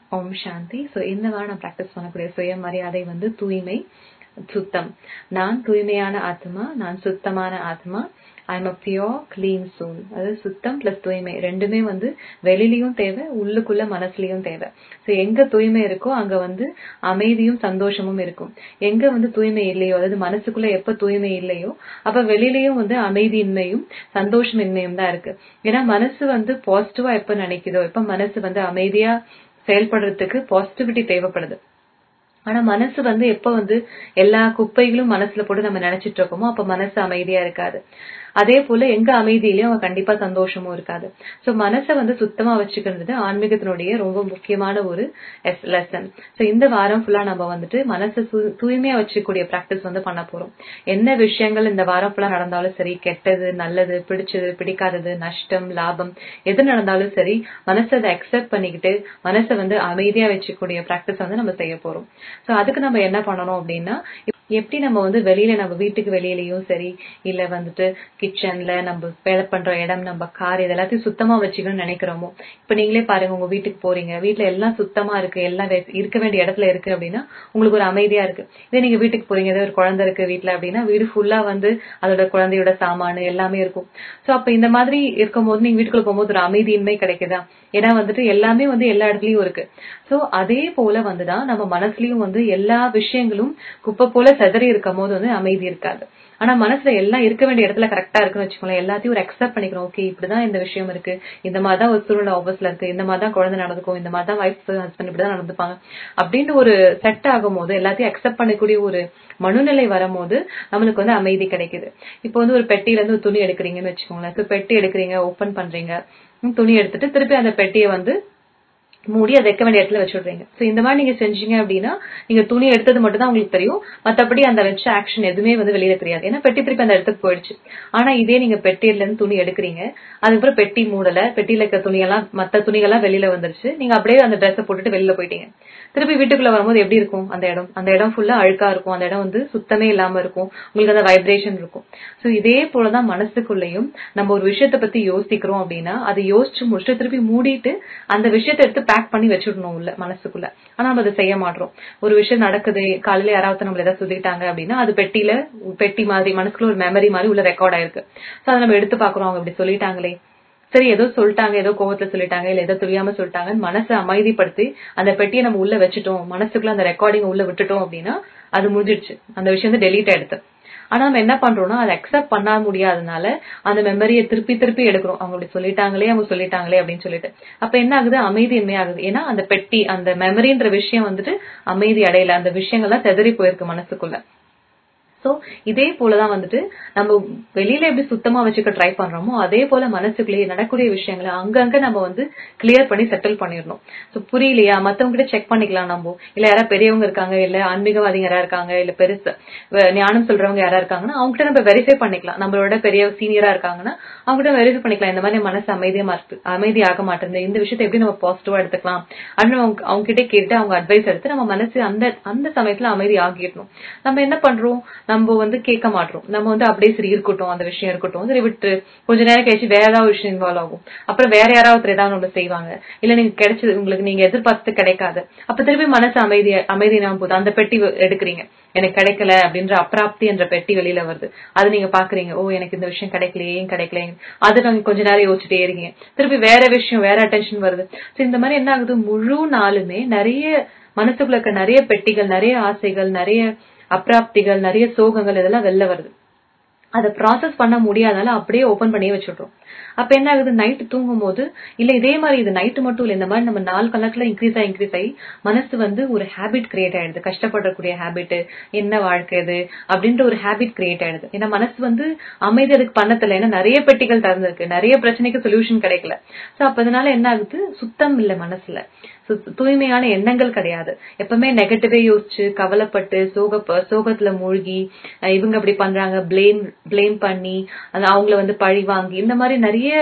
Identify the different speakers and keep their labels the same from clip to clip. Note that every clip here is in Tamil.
Speaker 1: ஓம் சாந்தி ஸோ இந்த வாரம் நான் ப்ராக்டிஸ் பண்ணக்கூடிய சுயமரியாதை வந்து தூய்மை சுத்தம் நான் தூய்மையான ஆத்மா நான் சுத்தமான ஆத்மா I am a pure clean soul அதாவது சுத்தம் பிளஸ் தூய்மை ரெண்டுமே வந்து வெளியிலயும் தேவை உள்ளுக்குள்ள மனசுலயும் தேவை ஸோ எங்க தூய்மை இருக்கோ அங்க வந்து அமைதியும் சந்தோஷமும் இருக்கும் எங்க வந்து தூய்மை இல்லையோ அதாவது மனசுக்குள்ள எப்ப தூய்மை இல்லையோ அப்ப வெளியிலயும் வந்து அமைதியின்மையும் சந்தோஷமின்மையும் தான் இருக்கு ஏன்னா மனசு வந்து பாசிட்டிவா எப்ப நினைக்குதோ எப்ப மனசு வந்து அமைதியா செயல்படுறதுக்கு பாசிட்டிவிட்டி தேவைப்படுது ஆனா மனசு வந்து எப்ப வந்து எல்லா குப்பைகளும் மனசுல போட்டு நம்ம நினைச்சிட்டு இருக்கோமோ அப்ப மனசு அமைதியா இருக்காது அதே போல எங்க அமைதியிலயும் அவன் கண்டிப்பா சந்தோஷமும் இருக்காது சோ மனசை வந்து சுத்தமா வச்சுக்கிறது ஆன்மீகத்தினுடைய ரொம்ப முக்கியமான ஒரு லெசன் சோ இந்த வாரம் ஃபுல்லா நம்ம வந்துட்டு மனசை தூய்மையா வச்சுக்கூடிய பிராக்டிஸ் வந்து பண்ண போறோம் என்ன விஷயங்கள் இந்த வாரம் ஃபுல்லா நடந்தாலும் சரி கெட்டது நல்லது பிடிச்சது பிடிக்காதது நஷ்டம் லாபம் எது நடந்தாலும் சரி மனசை அதை அக்செப்ட் பண்ணிக்கிட்டு மனசை வந்து அமைதியா வச்சுக்கூடிய பிராக்டிஸ் வந்து நம்ம செய்ய போறோம் சோ அதுக்கு நம்ம என்ன பண்ணணும் அப்படின்னா எப்படி நம்ம வந்து வெளியில நம்ம வீட்டுக்கு வெளியிலயும் சரி இல்ல வந்துட்டு கிச்சன்ல நம்ம வேலை பண்ற இடம் நம்ம கார் இது எல்லாத்தையும் சுத்தமா வச்சுக்கணும்னு நினைக்கிறோமோ இப்ப நீங்களே பாருங்க உங்க வீட்டுக்கு போறீங்க வீட்டுல எல்லாம் சுத்தமா இருக்கு எல்லாம் இருக்க வேண்டிய இடத்துல இருக்கு அப்படின்னா உங்களுக்கு ஒரு அமைதியா இருக்கு இதே நீங்க வீட்டுக்கு போறீங்க ஏதோ ஒரு குழந்தை இருக்கு வீட்டுல அப்படின்னா வீடு ஃபுல்லா வந்து அதோட குழந்தையோட சாமானு எல்லாமே இருக்கும் சோ அப்ப இந்த மாதிரி இருக்கும்போது நீங்க வீட்டுக்குள்ள போகும்போது ஒரு அமைதியின்மை கிடைக்குதா ஏன்னா வந்துட்டு எல்லாமே வந்து எல்லா இடத்துலயும் இருக்கு சோ அதே போல வந்துதான் நம்ம மனசுலயும் வந்து எல்லா விஷயங்களும் குப்பை போல செதறி இருக்கும் போது வந்து அமைதி இருக்காது ஆனா மனசுல எல்லாம் இருக்க வேண்டிய இடத்துல கரெக்டா இருக்குன்னு வச்சுக்கோங்களேன் எல்லாத்தையும் ஒரு அக்செப்ட் பண்ணிக்கிறோம் ஓகே இப்படிதான் இந்த விஷயம் இருக்கு இந்த மாதிரிதான் ஒரு சூழ்நிலை ஆபீஸ்ல இருக்கு இந்த மாதிரிதான் குழந்தை நடந்துக்கும் இந்த மாதிரிதான் வைஃப் ஹஸ்பண்ட் இப்படிதான் நடந்துப்பாங்க அப்படின்னு ஒரு செட் ஆகும் போது எல்லாத்தையும் அக்செப்ட் பண்ணக்கூடிய ஒரு மனுநிலை வரும்போது நம்மளுக்கு வந்து அமைதி கிடைக்குது இப்போ வந்து ஒரு பெட்டியில இருந்து ஒரு துணி எடுக்கிறீங்கன்னு வச்சுக்கோங்களேன் பெட்டி எடுக்கிறீங்க ஓபன் பண்றீங்க துணி எடுத்துட்டு திருப்பி அந்த பெட்டியை வந்து மூடி அதை வைக்க வேண்டிய இடத்துல வச்சுடுறீங்க சோ இந்த மாதிரி நீங்க செஞ்சீங்க அப்படின்னா நீங்க துணி எடுத்தது மட்டும் தான் உங்களுக்கு தெரியும் மத்தபடி அந்த வச்ச ஆக்ஷன் எதுவுமே வந்து வெளியில தெரியாது ஏன்னா பெட்டி திருப்பி அந்த இடத்துக்கு போயிடுச்சு ஆனா இதே நீங்க பெட்டியில இருந்து துணி எடுக்கிறீங்க அதுக்கப்புறம் பெட்டி மூடல பெட்டியில இருக்க துணியெல்லாம் மத்த துணிகள்லாம் வெளியில வந்துருச்சு நீங்க அப்படியே அந்த ட்ரெஸ்ஸை போட்டுட்டு வெளியில போயிட்டீங்க திருப்பி வீட்டுக்குள்ள வரும்போது எப்படி இருக்கும் அந்த இடம் அந்த இடம் ஃபுல்லா அழுக்கா இருக்கும் அந்த இடம் வந்து சுத்தமே இல்லாம இருக்கும் உங்களுக்கு அந்த வைப்ரேஷன் இருக்கும் சோ இதே போலதான் மனசுக்குள்ளேயும் நம்ம ஒரு விஷயத்த பத்தி யோசிக்கிறோம் அப்படின்னா அதை யோசிச்சு முடிச்சுட்டு திருப்பி மூடிட்டு அந்த விஷயத்தை எடுத்து பேக் பண்ணி வச்சிடணும் உள்ள மனசுக்குள்ள ஆனா நம்ம அதை செய்ய மாட்டோம் ஒரு விஷயம் நடக்குது காலையில யாராவது நம்மள ஏதாவது சொல்லிட்டாங்க அப்படின்னா அது பெட்டியில பெட்டி மாதிரி மனசுக்குள்ள ஒரு மெமரி மாதிரி உள்ள ரெக்கார்ட் ஆயிருக்கு சோ அதை நம்ம எடுத்து பாக்குறோம் அவங்க இப்படி சொல்லிட்டாங்களே சரி ஏதோ சொல்லிட்டாங்க ஏதோ கோவத்துல சொல்லிட்டாங்க இல்ல ஏதோ தெரியாம சொல்லிட்டாங்க மனசை அமைதிப்படுத்தி அந்த பெட்டியை நம்ம உள்ள வச்சுட்டோம் மனசுக்குள்ள அந்த ரெக்கார்டிங் உள்ள விட்டுட்டோம் அப்படின்னா அது முடிஞ்சிடுச்சு அந்த விஷயம் வந்து டெலீட் ஆயிடுது ஆனா நம்ம என்ன பண்றோம்னா அதை அக்செப்ட் பண்ண முடியாதனால அந்த மெமரியை திருப்பி திருப்பி எடுக்கிறோம் அவங்க அப்படி சொல்லிட்டாங்களே அவங்க சொல்லிட்டாங்களே அப்படின்னு சொல்லிட்டு அப்ப என்ன ஆகுது அமைதியின்மை ஆகுது ஏன்னா அந்த பெட்டி அந்த மெமரின்ற விஷயம் வந்துட்டு அமைதி அடையல அந்த விஷயங்கள்லாம் செதறி போயிருக்கு மனசுக்குள்ள சோ இதே போலதான் வந்துட்டு நம்ம வெளியில எப்படி சுத்தமா வச்சுக்க ட்ரை பண்றோமோ அதே போல மனசுக்குள்ளேயே நடக்கூடிய விஷயங்களை அங்கங்க நம்ம வந்து கிளியர் பண்ணி செட்டில் பண்ணிடணும் சோ புரியலையா மத்தவங்க கிட்ட செக் பண்ணிக்கலாம் நம்ம இல்ல யாராவது பெரியவங்க இருக்காங்க இல்ல ஆன்மீகவாதிங்க யாரா இருக்காங்க இல்ல பெருசு ஞானம் சொல்றவங்க யாரா இருக்காங்கன்னா அவங்க கிட்ட நம்ம வெரிஃபை பண்ணிக்கலாம் நம்மளோட பெரிய சீனியரா இருக்காங்கன்னா அவங்க கிட்ட வெரிஃபை பண்ணிக்கலாம் இந்த மாதிரி மனசு அமைதியா மாற்று அமைதியாக மாட்டேங்குது இந்த விஷயத்தை எப்படி நம்ம பாசிட்டிவா எடுத்துக்கலாம் அப்படின்னு அவங்க அவங்க கிட்ட கேட்டு அவங்க அட்வைஸ் எடுத்து நம்ம மனசு அந்த அந்த சமயத்துல அமைதி ஆகிடணும் நம்ம என்ன பண்றோம் நம்ம வந்து கேட்க மாட்டோம் நம்ம வந்து அப்படியே சரி இருக்கட்டும் அந்த விஷயம் இருக்கட்டும் சரி விட்டு கொஞ்ச நேரம் கழிச்சு வேற ஏதாவது விஷயம் இன்வால்வ் ஆகும் அப்புறம் வேற யாராவது ஏதாவது நம்ம செய்வாங்க இல்ல நீங்க கிடைச்சது உங்களுக்கு நீங்க எதிர்பார்த்து கிடைக்காது அப்ப திருப்பி மனசு அமைதி அமைதி நான் போகுது அந்த பெட்டி எடுக்கிறீங்க எனக்கு கிடைக்கல அப்படின்ற அப்பிராப்தி என்ற பெட்டி வெளியில வருது அது நீங்க பாக்குறீங்க ஓ எனக்கு இந்த விஷயம் கிடைக்கலையே ஏன் கிடைக்கலையே அது நாங்க கொஞ்ச நேரம் யோசிச்சுட்டே இருக்கீங்க திருப்பி வேற விஷயம் வேற அட்டென்ஷன் வருது சோ இந்த மாதிரி என்ன ஆகுது முழு நாளுமே நிறைய மனசுக்குள்ள இருக்க நிறைய பெட்டிகள் நிறைய ஆசைகள் நிறைய அப்பிராப்திகள் நிறைய சோகங்கள் இதெல்லாம் வெளில வருது அதை ப்ராசஸ் பண்ண முடியாதனால அப்படியே ஓபன் பண்ணியே வச்சுடுறோம் அப்ப என்ன ஆகுது நைட்டு தூங்கும் போது இல்ல இதே மாதிரி இது நைட்டு மட்டும் இல்ல இந்த மாதிரி நம்ம நாள் கணக்குல இன்க்ரீஸ் ஆகி இன்க்ரீஸ் ஆகி மனசு வந்து ஒரு ஹேபிட் கிரியேட் ஆயிடுது கஷ்டப்படக்கூடிய ஹேபிட் என்ன வாழ்க்கை இது அப்படின்ற ஒரு ஹேபிட் கிரியேட் ஆயிடுது ஏன்னா மனசு வந்து அமைதி அதுக்கு பண்ணதில்ல ஏன்னா நிறைய பெட்டிகள் திறந்திருக்கு நிறைய பிரச்சனைக்கு சொல்யூஷன் கிடைக்கல சோ அப்ப அதனால என்ன ஆகுது சுத்தம் இல்ல மனசுல தூய்மையான எண்ணங்கள் கிடையாது எப்பவுமே நெகட்டிவே யோசிச்சு கவலைப்பட்டு சோக சோகத்துல மூழ்கி இவங்க அப்படி பண்றாங்க பிளேம் பிளேம் பண்ணி அவங்கள வந்து பழி வாங்கி இந்த மாதிரி நிறைய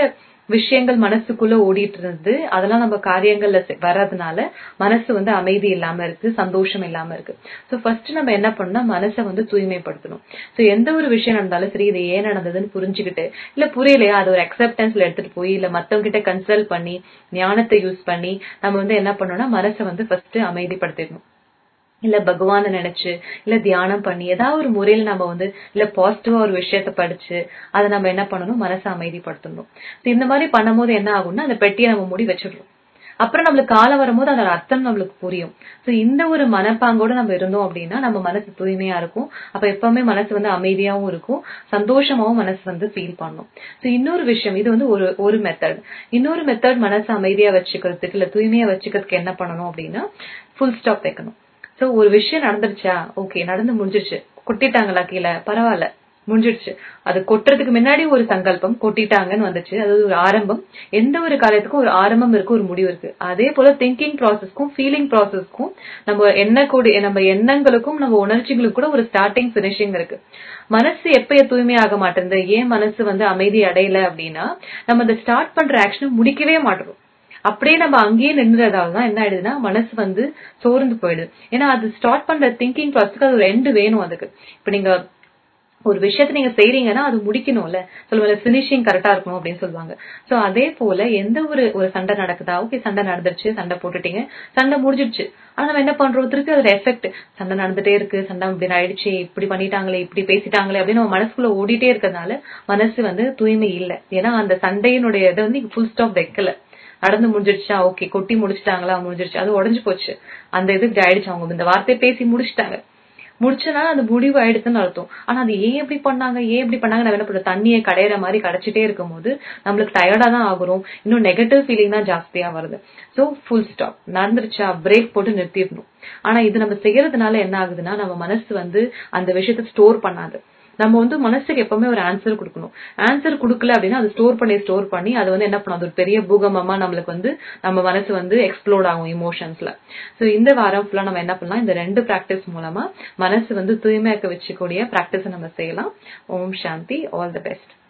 Speaker 1: விஷயங்கள் மனசுக்குள்ள ஓடிட்டு இருந்து அதெல்லாம் நம்ம காரியங்கள்ல செ- வர்றதுனால மனசு வந்து அமைதி இல்லாம இருக்கு சந்தோஷம் இல்லாம இருக்கு சோ ஃபர்ஸ்ட் நம்ம என்ன பண்ணணும்னா மனசை வந்து தூய்மைப்படுத்தணும் சோ எந்த ஒரு விஷயம் நடந்தாலும் சரி இது ஏன் நடந்ததுன்னு புரிஞ்சுக்கிட்டு இல்ல புரியலையா அது ஒரு அக்செப்டன்ஸ்ல எடுத்துட்டு போய் இல்ல மத்தவங்க கிட்ட கன்சல்ட் பண்ணி ஞானத்தை யூஸ் பண்ணி நம்ம வந்து என்ன பண்ணணும்னா மனசை வந்து ஃபர்ஸ்ட் அமைதிப்படுத்திடணும் இல்ல பகவானை நினைச்சு இல்ல தியானம் பண்ணி ஏதாவது ஒரு முறையில நம்ம வந்து இல்ல பாசிட்டிவா ஒரு விஷயத்த படிச்சு அதை நம்ம என்ன பண்ணணும் மனசை அமைதிப்படுத்தணும் So இந்த மாதிரி பண்ணும்போது என்ன ஆகும்னா அந்த பெட்டியை நம்ம மூடி வச்சிடுறோம் அப்புறம் நம்மளுக்கு காலம் வரும்போது அதோட அர்த்தம் நம்மளுக்கு புரியும் சோ இந்த ஒரு மனப்பாங்கோட நம்ம இருந்தோம் அப்படின்னா நம்ம மனசு தூய்மையா இருக்கும் அப்ப எப்பவுமே மனசு வந்து அமைதியாவும் இருக்கும் சந்தோஷமாவும் மனசு வந்து ஃபீல் பண்ணும் சோ இன்னொரு விஷயம் இது வந்து ஒரு ஒரு மெத்தட் இன்னொரு மெத்தட் மனசு அமைதியா வச்சுக்கிறதுக்கு இல்ல தூய்மையா வச்சுக்கிறதுக்கு என்ன பண்ணணும் அப்படின்னா ஃபுல் ஸ்டாப் வைக்கணும் சோ ஒரு விஷயம் நடந்துருச்சா ஓகே நடந்து முடிஞ்சிருச்சு கொட்டிட்டாங்களா கீழே பரவாயில்ல முடிஞ்சிடுச்சு அது கொட்டுறதுக்கு முன்னாடி ஒரு சங்கல்பம் கொட்டிட்டாங்கன்னு வந்துச்சு அது ஒரு ஆரம்பம் எந்த ஒரு காரியத்துக்கும் ஒரு ஆரம்பம் இருக்கு ஒரு முடிவு இருக்கு அதே போல திங்கிங் ப்ராசஸ்க்கும் ஃபீலிங் ப்ராசஸ்க்கும் நம்ம எண்ணக்கூடிய நம்ம எண்ணங்களுக்கும் நம்ம உணர்ச்சிகளுக்கும் கூட ஒரு ஸ்டார்டிங் ஃபினிஷிங் இருக்கு மனசு எப்ப தூய்மையாக மாட்டேங்குது ஏன் மனசு வந்து அமைதி அடையல அப்படின்னா நம்ம இந்த ஸ்டார்ட் பண்ற ஆக்ஷனை முடிக்கவே மாட்டோம் அப்படியே நம்ம அங்கேயே நின்றதால தான் என்ன ஆயிடுதுன்னா மனசு வந்து சோர்ந்து போயிடுது ஏன்னா அது ஸ்டார்ட் பண்ற திங்கிங் ப்ராசஸ்க்கு அது ஒரு எண்டு வேணும் அதுக்கு இப்ப நீங்க ஒரு விஷயத்த நீங்க செய்றீங்கன்னா அது முடிக்கணும்ல சொல்லுவாங்க ஃபினிஷிங் கரெக்டா இருக்கணும் அப்படின்னு சொல்லுவாங்க சோ அதே போல எந்த ஒரு ஒரு சண்டை நடக்குதா ஓகே சண்டை நடந்துருச்சு சண்டை போட்டுட்டீங்க சண்டை முடிஞ்சிடுச்சு ஆனா நம்ம என்ன பண்றோம் திருப்பி அதோட எஃபெக்ட் சண்டை நடந்துட்டே இருக்கு சண்டை இப்படி ஆயிடுச்சு இப்படி பண்ணிட்டாங்களே இப்படி பேசிட்டாங்களே அப்படின்னு நம்ம மனசுக்குள்ள ஓடிட்டே இருக்கறதுனால மனசு வந்து தூய்மை இல்ல ஏன்னா அந்த சண்டையினுடைய இதை வந்து ஃபுல் ஸ்டாப் வைக்கல நடந்து முடிஞ்சிடுச்சா ஓகே கொட்டி முடிச்சிட்டாங்களா முடிஞ்சிடுச்சு அது உடஞ்சு போச்சு அந்த இது இப்படி ஆயிடுச்சு அவங்க இந்த வார்த்தையை பேசி முடிச்சிட்டாங்க முடிச்சனால அது முடிவு ஆயிடுச்சுன்னு அர்த்தம் ஆனா அது ஏன் இப்படி பண்ணாங்க ஏன் இப்படி பண்ணாங்க நம்ம என்ன பண்றோம் தண்ணியை கடையிற மாதிரி கடைச்சிட்டே இருக்கும் போது நம்மளுக்கு டயர்டா தான் ஆகுறோம் இன்னும் நெகட்டிவ் ஃபீலிங் தான் ஜாஸ்தியா வருது சோ ஃபுல் ஸ்டாப் நடந்துருச்சா பிரேக் போட்டு நிறுத்திடணும் ஆனா இது நம்ம செய்யறதுனால என்ன ஆகுதுன்னா நம்ம மனசு வந்து அந்த விஷயத்த ஸ்டோர் பண்ணாது நம்ம வந்து மனசுக்கு எப்பவுமே ஒரு ஆன்சர் கொடுக்கணும் ஆன்சர் கொடுக்கல அப்படின்னா அது ஸ்டோர் பண்ணி ஸ்டோர் பண்ணி அது வந்து என்ன பண்ணும் அது ஒரு பெரிய பூகம்பமா நம்மளுக்கு வந்து நம்ம மனசு வந்து எக்ஸ்ப்ளோர்ட் ஆகும் இமோஷன்ஸ்ல சோ இந்த வாரம் ஃபுல்லா நம்ம என்ன பண்ணலாம் இந்த ரெண்டு பிராக்டிஸ் மூலமா மனசு வந்து தூய்மையாக்க வச்சுக்கூடிய பிராக்டிஸ் நம்ம செய்யலாம் ஓம் சாந்தி ஆல் தி பெஸ்ட்